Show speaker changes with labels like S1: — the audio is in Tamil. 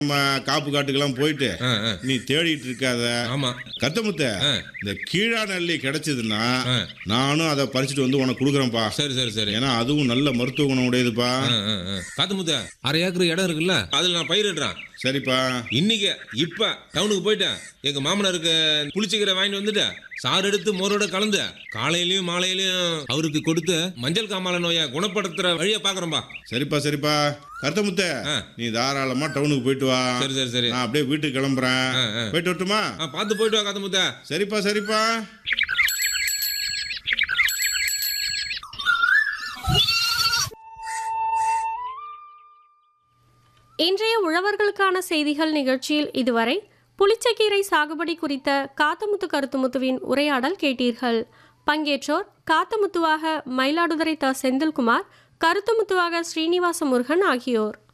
S1: நம்ம காப்பு காட்டுக்கெல்லாம் போயிட்டு
S2: ஆ, ஆ.
S1: நீ தேடிட்டு இருக்காத
S2: ஆமா
S1: கத்தமுத்த
S2: ஆ.
S1: இந்த கீழா நெல்லி கிடைச்சதுன்னா
S2: ஆ.
S1: நானும் அதை பறிச்சுட்டு வந்து உனக்கு கொடுக்குறேன்ப்பா
S2: சரி சரி சரி
S1: ஏன்னா அதுவும் நல்ல மருத்துவ குணம் உடையதுப்பா
S2: ஆ, ஆ, ஆ. காத்து முத்த அரை ஏக்கர் இடம் இருக்குல்ல அதுல நான் பயிரிடுறேன்
S1: சரிப்பா
S2: இன்னைக்கு இப்ப டவுனுக்கு போயிட்டேன் எங்க மாமனாருக்கு புளிச்சக்கீரை வாங்கிட்டு வந்துட்டு சாறு எடுத்து மோரோட கலந்து காலையிலயும் மாலையிலயும் அவருக்கு கொடுத்து மஞ்சள் காமால நோயை குணப்படுத்துற வழியை பாக்குறேன்பா
S1: சரிப்பா சரிப்பா கருத்தமுத்த
S2: ஆ.
S1: நீ தாராளமா டவுனுக்கு போயிட்டு வா
S2: சரி சரி சரி
S1: நான் அப்படியே வீட்டுக்கு கிளம்புறேன்
S2: ஆ, ஆ.
S1: போயிட்டு வரட்டுமா
S2: ஆ, பார்த்து போயிட்டு வா காத்து முத்த
S1: சரிப்பா சரிப்பா
S3: இன்றைய உழவர்களுக்கான செய்திகள் நிகழ்ச்சியில் இதுவரை புளிச்சக்கீரை சாகுபடி குறித்த காத்தமுத்து கருத்துமுத்துவின் உரையாடல் கேட்டீர்கள் பங்கேற்றோர் காத்தமுத்துவாக மயிலாடுதுறை த செந்தில்குமார் கருத்துமுத்துவாக ஸ்ரீனிவாச முருகன் ஆகியோர்